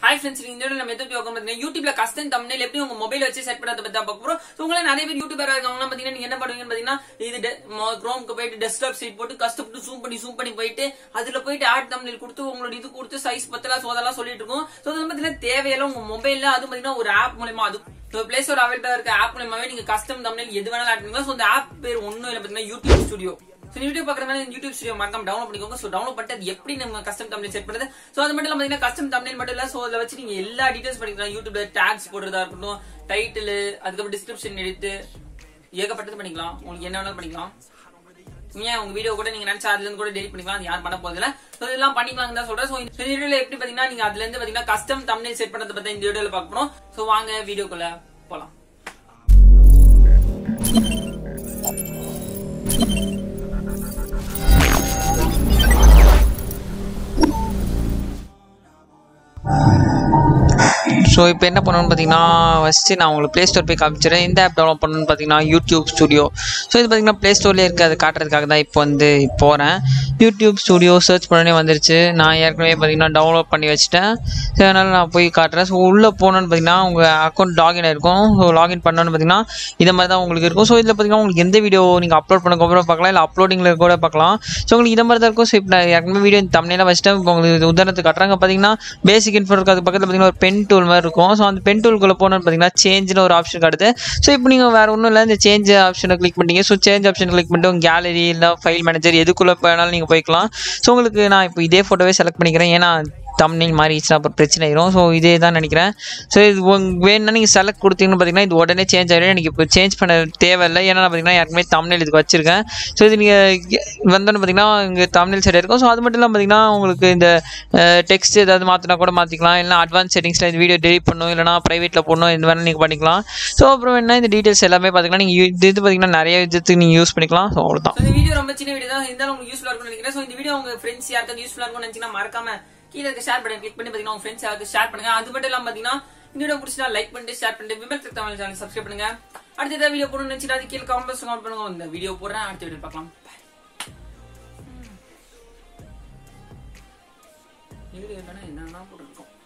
hi friends இந்த video நம்ம எதை பத்தி பார்க்க பார்த்தீங்கன்னா யூடியூப்ல கஸ்டம் தம்ப்நெயில் எப்படி உங்க மொபைல் வச்சு செட் பண்ணத பத்தி தான் பார்க்க போறோம் So, உங்களே நிறைய பேர் யூடியூபர் இருக்காங்க பாத்தீங்கன்னா நீங்க என்ன பண்ணுவீங்கன்னு பாத்தீங்கன்னா இது குரோம்க்கு போயிட்டு டெஸ்க்டாப் சைட் போட்டு கஷ்டப்பட்டு ஜூம் பண்ணி ஜூம் பண்ணி போயிட்டு அதுல போயிட்டு ஆட் தம்ப்நெயில் கொடுத்து உங்களோட இது கொடுத்து சைஸ் பத்தலாம் சோ அதெல்லாம் சொல்லிட்டு இருக்கோம் சோ அது வந்து பாத்தீங்கன்னா தேவையில்ல உங்க மொபைல்ல அது பாத்தீங்கன்னா ஒரு ஆப் மூலமா அது பிளே ஸ்டோர் அவைலபிளா இருக்க ஆப் மூலமாவே நீங்க கஸ்டம் தம்ப்நெயில் எது வேணாலும் ஆட் பண்ணிக்கலாம் சோ அந்த ஆப் பேர் ஒண்ணும் இல்ல பாத்தீங்கன்னா யூடியூப் ஸ்டுடியோ ஸோ யூடியூப் பார்க்குறதுனால யூடியூப் ஸ்டுடியோ மறக்காம டவுன்லோட் பண்ணிக்கோங்க ஸோ டவுன்லோட் பண்ணிட்டு அது எப்படி நம்ம கஸ்டம் தம்ப்நெயில் செட் பண்ணுறது ஸோ அது மட்டும் இல்லாம பார்த்தீங்கன்னா கஸ்டம் தம்ப்நெயில் மட்டும் இல்ல ஸோ அதில் வச்சு நீங்க எல்லா டீடைல்ஸ் பண்ணிக்கலாம் யூடியூப்ல டேக்ஸ் போடுறதா இருக்கட்டும் டைட்டில் அதுக்கப்புறம் டிஸ்கிரிப்ஷன் எடுத்து ஏகப்பட்டது பண்ணிக்கலாம் உங்களுக்கு என்ன வேணாலும் பண்ணிக்கலாம் ஏன் உங்க வீடியோ கூட நீங்க நினைச்சா அதுல இருந்து கூட டெலிட் பண்ணிக்கலாம் அது யாரும் பண்ண போதில்ல ஸோ இதெல்லாம் பண்ணிக்கலாம் தான் சொல்றேன் ஸோ இந்த வீடியோல எப்படி பாத்தீங்கன்னா நீங்க அதுல இருந்து பாத்தீங்கன்னா கஸ்டம் தம்ப்நெயில் செட் பண்றதை பத்தி இந்த வீடியோல பார்க்க போறோம் ஸோ வாங்க வீடியோக்குள்ள போலாம் ஸோ இப்போ என்ன பண்ணணும்னு பார்த்தீங்கன்னா ஃபஸ்ட்டு நான் உங்களுக்கு ப்ளே ஸ்டோர் போய் காமிச்சிடுறேன் இந்த ஆப் டவுன்லோட் பண்ணணும்னு பார்த்தீங்கன்னா யூடியூப் ஸ்டுடியோ ஸோ இது பார்த்தீங்கன்னா ப்ளே ஸ்டோர்லேயே இருக்குது அது காட்டுறதுக்காக தான் இப்போ வந்து போகிறேன் யூடியூப் ஸ்டுடியோ சர்ச் பண்ணனே வந்துருச்சு நான் ஏற்கனவே பார்த்தீங்கன்னா டவுன்லோட் பண்ணி வச்சுட்டேன் ஸோ அதனால் நான் போய் காட்டுறேன் ஸோ உள்ளே போகணுன்னு பார்த்தீங்கன்னா உங்கள் அக்கௌண்ட் லாகின் இருக்கும் ஸோ லாகின் பண்ணணும்னு பார்த்தீங்கன்னா இதை மாதிரி தான் உங்களுக்கு இருக்கும் ஸோ இதில் பார்த்தீங்கன்னா உங்களுக்கு எந்த வீடியோ நீங்கள் அப்லோட் பண்ணக்கப்புறம் பார்க்கலாம் இல்லை அப்லோடிங்கில் கூட பார்க்கலாம் ஸோ உங்களுக்கு இதை மாதிரி தான் இருக்கும் ஸோ இப்போ நான் ஏற்கனவே வீடியோ தமிழ்லாம் வச்சுட்டேன் இப்போ உங்களுக்கு இது உதாரணத்துக்கு காட்டுறாங்க பார்த்தீங்கன்னா பேசிக் இன்ஃபோ இருக்கு அது பக்கத்தில் பார்த்தீங்கன்னா ஒரு பென் டூல் மாதிரி இருக்கும் ஸோ அந்த பென் டூலுக்குள்ளே போனோம்னு பார்த்தீங்கன்னா சேஞ்சுன்னு ஒரு ஆப்ஷன் காட்டுது ஸோ இப்போ நீங்கள் வேறு ஒன்றும் இல்லை இந்த சேஞ்ச் ஆப்ஷனை கிளிக் பண்ணிட்டீங்க ஸோ சேஞ்ச் ஆப்ஷன் கிளிக் பண்ணிட்டு உங்கள் கேலரி இல்லை ஃபைல் மேனேஜர் எதுக்குள்ளே வேணாலும் நீங்கள் போய்க்கலாம் ஸோ உங்களுக்கு நான் இப்போ இதே ஃபோட்டோவே செலக்ட் பண்ணிக்கிறேன் ஏன்னா தம்ப்நெயில் மாறிடுச்சுன்னா அப்புறம் பிரச்சனை ஆயிரும் ஸோ இதே தான் நினைக்கிறேன் ஸோ இது உங்களுக்கு வேணும்னா நீங்கள் செலக்ட் கொடுத்தீங்கன்னு பார்த்தீங்கன்னா இது உடனே சேஞ்ச் ஆகிடும் எனக்கு இப்போ சேஞ்ச் பண்ண தேவையில்லை ஏன்னா நான் பார்த்தீங்கன்னா ஏற்கனவே தம்ப்நெயில் இதுக்கு வச்சிருக்கேன் ஸோ இது நீங்கள் வந்தோன்னு பார்த்தீங்கன்னா இங்கே தம்ப்நெயில் சைடு இருக்கும் ஸோ அது மட்டும் இல்லாமல் பார்த்தீங்கன்னா உங்களுக்கு இந்த டெக்ஸ்ட் ஏதாவது மாற்றினா கூட மாற்றிக்கலாம் இல்லைனா அட்வான்ஸ் செட்டிங்ஸில் இந்த வீடியோ டெலிட் பண்ணணும் இல்லைனா ப்ரைவேட்டில் போடணும் இது வேணால் நீங்கள் பண்ணிக்கலாம் ஸோ அப்புறம் என்ன இந்த டீட்டெயில்ஸ் எல்லாமே பார்த்தீங்கன்னா நீங்கள் இது இது பார்த்தீங்கன்னா நிறைய விதத்துக்கு நீங்கள் யூஸ் பண்ணிக்கலாம் ஸோ அவ்வளோதான் So, இந்த வீடியோ ரொம்ப சின்ன வீடியோ தான் இருந்தாலும் உங்களுக்கு யூஸ்ஃபுல்லா இருக்கும்னு நினைக்கிறேன் சோ இந்த வீடியோ உங்க ஃப்ரெண்ட்ஸ் யாருக்காவது யூஸ்ஃபுல்லா இருக்கும்னு நினைச்சீங்கன்னா மறக்காம கீழே இருக்க ஷேர் பட்டன் கிளிக் பண்ணி பாத்தீங்கன்னா உங்க ஃப்ரெண்ட்ஸ் யாருக்கு ஷேர் பண்ணுங்க அது மட்டும் இல்லாம பாத்தீங்கன்னா இந்த வீடியோ பிடிச்சா லைக் பண்ணிட்டு ஷேர் பண்ணிட்டு விமல் தமிழ் சேனல் சப்ஸ்கிரைப் பண்ணுங்க அடுத்த ஏதாவது வீடியோ போடணும்னு நினைச்சா அது கீழே காமெண்ட்ஸ் கமெண்ட் பண்ணுங்க இந்த வீடியோ போடுறேன் அடுத்த வீடியோ பார்க்கலாம் வீடியோ என்னன்னா போட்டுருக்கோம்